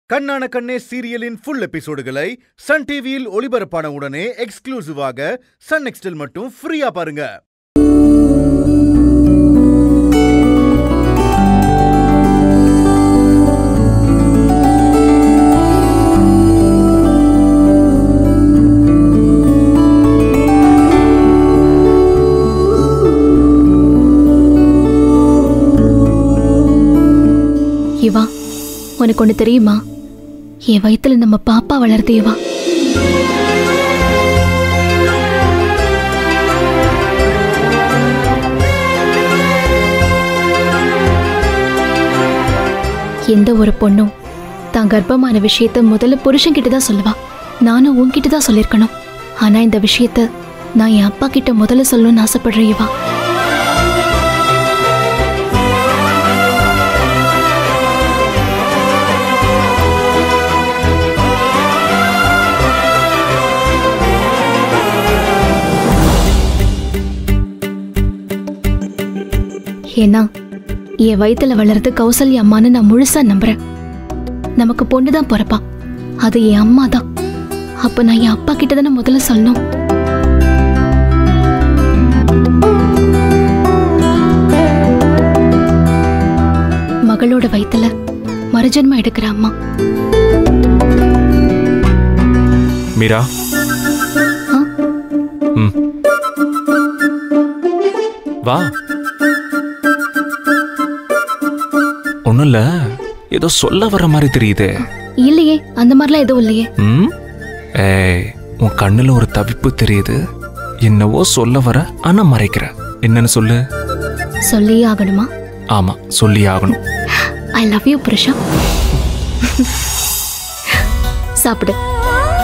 கண்ணான கண்ணே சீரியலின் full எபிசோடுகளை Sun டிவியில் ஒளிபரப்பான உடனே எக்ஸ்க்ளூசிவாக சன் நெக்ஸ்டில் மட்டும் ஃப்ரீயா பாருங்க இவா உனக்கு ஒண்ணு தெரியுமா என் வயித்துல நம்ம பாப்பா வளருது இவா எந்த ஒரு பொண்ணும் தான் கர்ப்பமான விஷயத்த முதல்ல புருஷன்கிட்ட தான் சொல்லுவா நானும் உன்கிட்ட தான் சொல்லியிருக்கணும் ஆனா இந்த விஷயத்த நான் என் அப்பா கிட்ட முதல்ல சொல்லணும்னு ஆசைப்படுறேன் இவா ஏன்னா என் வயித்துல வளர்றது கௌசல்யா அம்மான்னு நான் முழுசா நம்புறேன் நமக்கு பொண்ணு தான் பிறப்பா அது என் அம்மா தான் அப்ப நான் என் அப்பா கிட்ட தானே முதல்ல சொல்லணும் மகளோட வயித்துல மறுஜன்மம் எடுக்கிற அம்மா மீரா ஆ? ம் வா ஒன்றும் இல்லை ஏதோ சொல்ல வர மாதிரி தெரியுது இல்லையே அந்த மாதிரிலாம் எதுவும் இல்லையே ம் ஏய் உன் கண்ணுல ஒரு தவிப்பு தெரியுது என்னவோ சொல்ல வர ஆனா மறைக்கிற என்னன்னு சொல்லு சொல்லியே ஆகணுமா ஆமா சொல்லி ஆகணும் ஐ லவ் யூ புருஷா சாப்பிடு